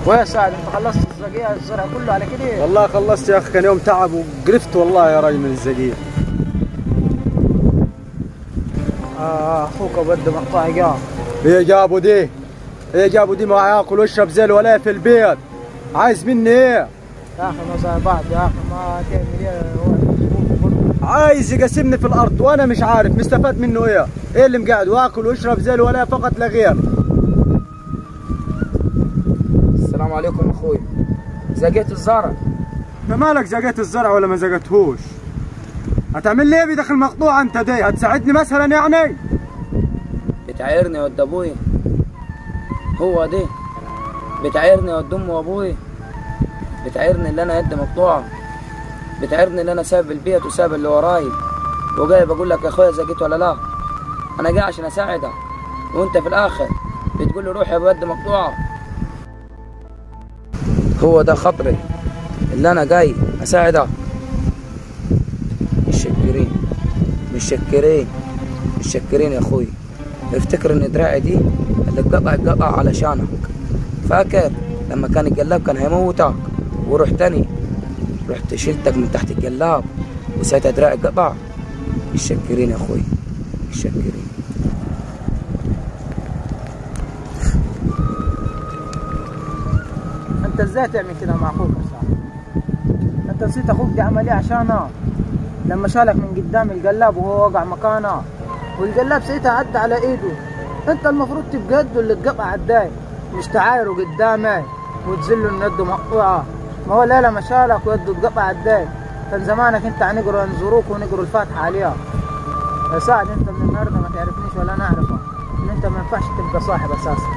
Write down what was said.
ويا سعد انت خلصت الزقية الزرع كله على كده والله خلصت يا اخي كان يوم تعب وقرفت والله يا راجل من الزقيق اه اخوك بده مقطع جاب ايه جابوا دي ايه جابوا دي ما ياكل ويشرب زي الولاية في البيت عايز مني ايه يا اخي ما زي بعض يا اخي ما تعمل ايه هو المسؤول برضه. عايز يقسمني في الارض وانا مش عارف مستفاد منه ايه ايه اللي مقعد واكل ويشرب زي الولاية فقط لا غير السلام عليكم اخوي زقيت الزرع ما مالك زقيت الزرع ولا ما زقتهوش هتعمل لي ايه بدخل مقطوع انت دي هتساعدني مثلا يعني بتعايرني ود ابوي هو ده بتعايرني ود امي وابوي بتعايرني اللي انا يد مقطوعه بتعايرني اللي انا سايب البيت وسايب اللي وراي وجاي بقول لك يا اخويا زقيت ولا لا انا جاي عشان اساعدك وانت في الاخر بتقول لي روح يا بيد مقطوعه هو ده خطري اللي انا جاي اساعدك متشكرين متشكرين متشكرين يا اخوي افتكر ان دراعي دي اللي اتقطع اتقطع علشانك فاكر لما كان الجلاب كان هيموتك ورحتني رحت شلتك من تحت الجلاب وساعتها دراعي اتقطع متشكرين يا اخوي متشكرين انت ازاي تعمل كده مع اخوك يا سعد انت نسيت اخوك دي عمل ايه عشانه لما شالك من قدام القلاب وهو وقع مكانه والقلاب ساعتها عدى على ايده انت المفروض تبقى قده اللي اتقطع عداي مش تعايره قدامي وتزله ان يده مقطوعه ما هو لا لما شالك ويده اتقطع عداي كان زمانك انت هنقرا نزوروك ونقروا الفاتحه عليها يا سعد انت من النهارده ما تعرفنيش ولا انا اعرفك ان انت ما ينفعش تبقى صاحب اساسا